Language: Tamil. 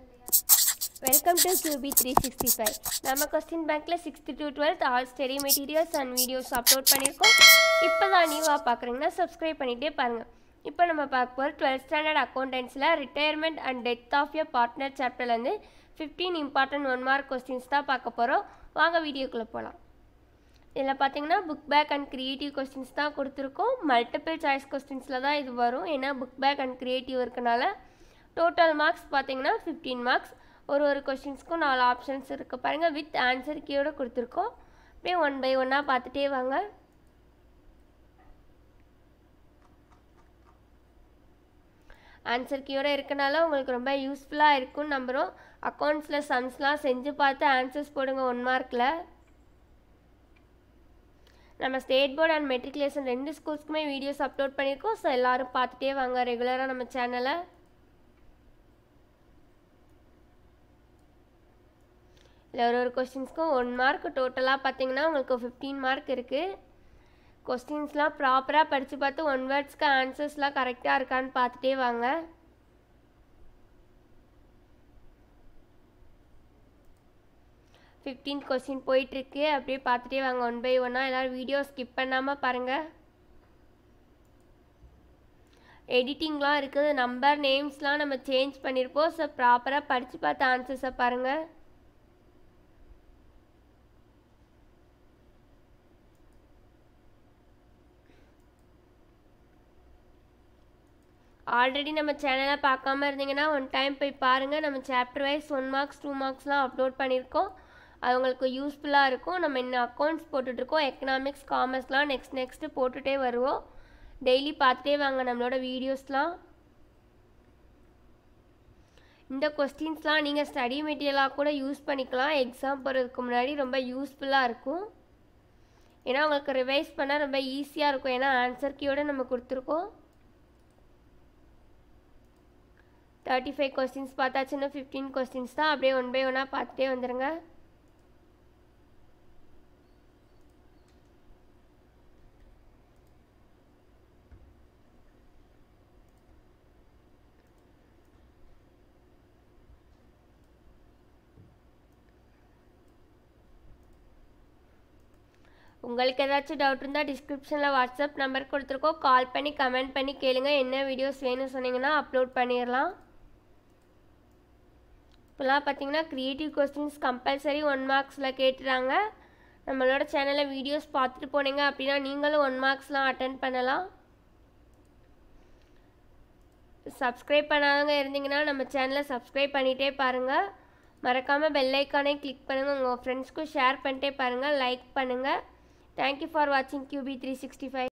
welcome to QB three sixty five நம்ம கொஸ்டின் பேங்க்கில் sixth to twelfth all study materials and videos upload பண்ணியிருக்கோம் இப்போ தான் நியூவாக பார்க்குறீங்கன்னா சப்ஸ்கிரைப் பண்ணிகிட்டே பாருங்கள் இப்போ நம்ம பார்க்க போகிற டுவெல்த் ஸ்டாண்டர்ட் அக்கௌண்டன்ஸில் ரிட்டையர்மெண்ட் அண்ட் டெத் ஆஃப் யர் பார்ட்னர் சாப்டர்லேருந்து fifteen important one mark questions தான் பார்க்க போகிறோம் வாங்க வீடியோக்குள்ளே போகலாம் இதில் பார்த்தீங்கன்னா book back and creative questions தான் கொடுத்துருக்கோம் மல்டிபிள் சாய்ஸ் கொஸ்டின்ஸில் தான் இது வரும் ஏன்னா புக் பேக் அண்ட் க்ரியேட்டிவ் இருக்கனால டோட்டல் மார்க்ஸ் பார்த்தீங்கன்னா ஃபிஃப்டீன் மார்க்ஸ் ஒரு ஒரு கொஸ்டின்ஸ்க்கும் நாலு ஆப்ஷன்ஸ் இருக்குது பாருங்கள் வித் ஆன்சர் கீயோட கொடுத்துருக்கோம் அப்படியே ஒன் பை ஒன்னாக பார்த்துட்டே வாங்க ஆன்சர் கீயோட இருக்கனால உங்களுக்கு ரொம்ப யூஸ்ஃபுல்லாக இருக்கும்னு நம்புகிறோம் அக்கௌண்ட்ஸில் சம்ஸ்லாம் செஞ்சு பார்த்து ஆன்சர்ஸ் போடுங்க ஒன் மார்க்கில் நம்ம ஸ்டேட் போர்டு அண்ட் மெட்ரிகுலேஷன் ரெண்டு ஸ்கூல்ஸ்க்குமே வீடியோஸ் அப்லோட் பண்ணியிருக்கோம் ஸோ எல்லோரும் பார்த்துட்டே வாங்க ரெகுலராக நம்ம சேனலை இதில் ஒரு ஒரு கொஸ்டின்ஸ்க்கும் ஒன் மார்க் டோட்டலாக பார்த்தீங்கன்னா உங்களுக்கு ஃபிஃப்டீன் மார்க் இருக்குது கொஸ்டின்ஸ்லாம் ப்ராப்பராக படித்து பார்த்து ஒன் வேர்ட்ஸ்க்கு ஆன்சர்ஸ்லாம் கரெக்டாக இருக்கான்னு பார்த்துட்டே வாங்க ஃபிஃப்டீன் கொஸ்டின் போயிட்டுருக்கு அப்படியே பார்த்துட்டே வாங்க ஒன் பை ஒன்னாக எல்லோரும் வீடியோ ஸ்கிப் பண்ணாமல் பாருங்கள் எடிட்டிங்லாம் இருக்குது நம்பர் நேம்ஸ்லாம் நம்ம சேஞ்ச் பண்ணியிருப்போம் ஸோ ப்ராப்பராக படித்து பார்த்து ஆன்சர்ஸை பாருங்கள் ஆல்ரெடி நம்ம சேனலை பார்க்காம இருந்தீங்கன்னா ஒன் டைம் போய் பாருங்கள் நம்ம chapter wise one marks two மார்க்ஸ்லாம் அப்லோட் பண்ணியிருக்கோம் அது உங்களுக்கு யூஸ்ஃபுல்லாக இருக்கும் நம்ம இன்னும் அக்கௌண்ட்ஸ் போட்டுட்ருக்கோம் எக்கனாமிக்ஸ் காமர்ஸ்லாம் நெக்ஸ்ட் நெக்ஸ்ட்டு போட்டுகிட்டே வருவோம் டெய்லி பார்த்துட்டே வாங்க நம்மளோட வீடியோஸ்லாம் இந்த கொஸ்டின்ஸ்லாம் நீங்கள் ஸ்டடி மெட்டீரியலாக கூட யூஸ் பண்ணிக்கலாம் எக்ஸாம் போகிறதுக்கு முன்னாடி ரொம்ப யூஸ்ஃபுல்லாக இருக்கும் ஏன்னா உங்களுக்கு ரிவைஸ் பண்ணால் ரொம்ப ஈஸியாக இருக்கும் ஏன்னா ஆன்சர் கீயோடு நம்ம கொடுத்துருக்கோம் தேர்ட்டி ஃபைவ் கொஸ்டின்ஸ் பார்த்தாச்சுன்னா ஃபிஃப்டீன் கொஸ்டின்ஸ் தான் அப்படியே ஒன் பை ஒன்னாக பார்த்துட்டே வந்துடுங்க உங்களுக்கு ஏதாச்சும் டவுட் இருந்தால் டிஸ்கிரிப்ஷனில் வாட்ஸ்அப் நம்பர் கொடுத்துருக்கோம் கால் பண்ணி கமெண்ட் பண்ணி கேளுங்க என்ன வீடியோஸ் வேணும்னு சொன்னீங்கன்னா அப்லோட் பண்ணிடலாம் இப்போலாம் பார்த்தீங்கன்னா க்ரியேட்டிவ் கொஸ்டின்ஸ் கம்பல்சரி ஒன் மார்க்ஸில் கேட்டுறாங்க நம்மளோட சேனலில் வீடியோஸ் பார்த்துட்டு போனீங்க அப்படின்னா நீங்களும் ஒன் மார்க்ஸ்லாம் அட்டன் பண்ணலாம் சப்ஸ்கிரைப் பண்ணாதவங்க இருந்தீங்கன்னா நம்ம சேனலை சப்ஸ்கிரைப் பண்ணிகிட்டே பாருங்கள் மறக்காமல் பெல் ஐக்கானே கிளிக் பண்ணுங்கள் உங்கள் ஃப்ரெண்ட்ஸ்க்கும் ஷேர் பண்ணிட்டே பாருங்கள் லைக் பண்ணுங்கள் தேங்க்யூ ஃபார் வாட்சிங் கியூபி த்ரீ சிக்ஸ்டி ஃபைவ்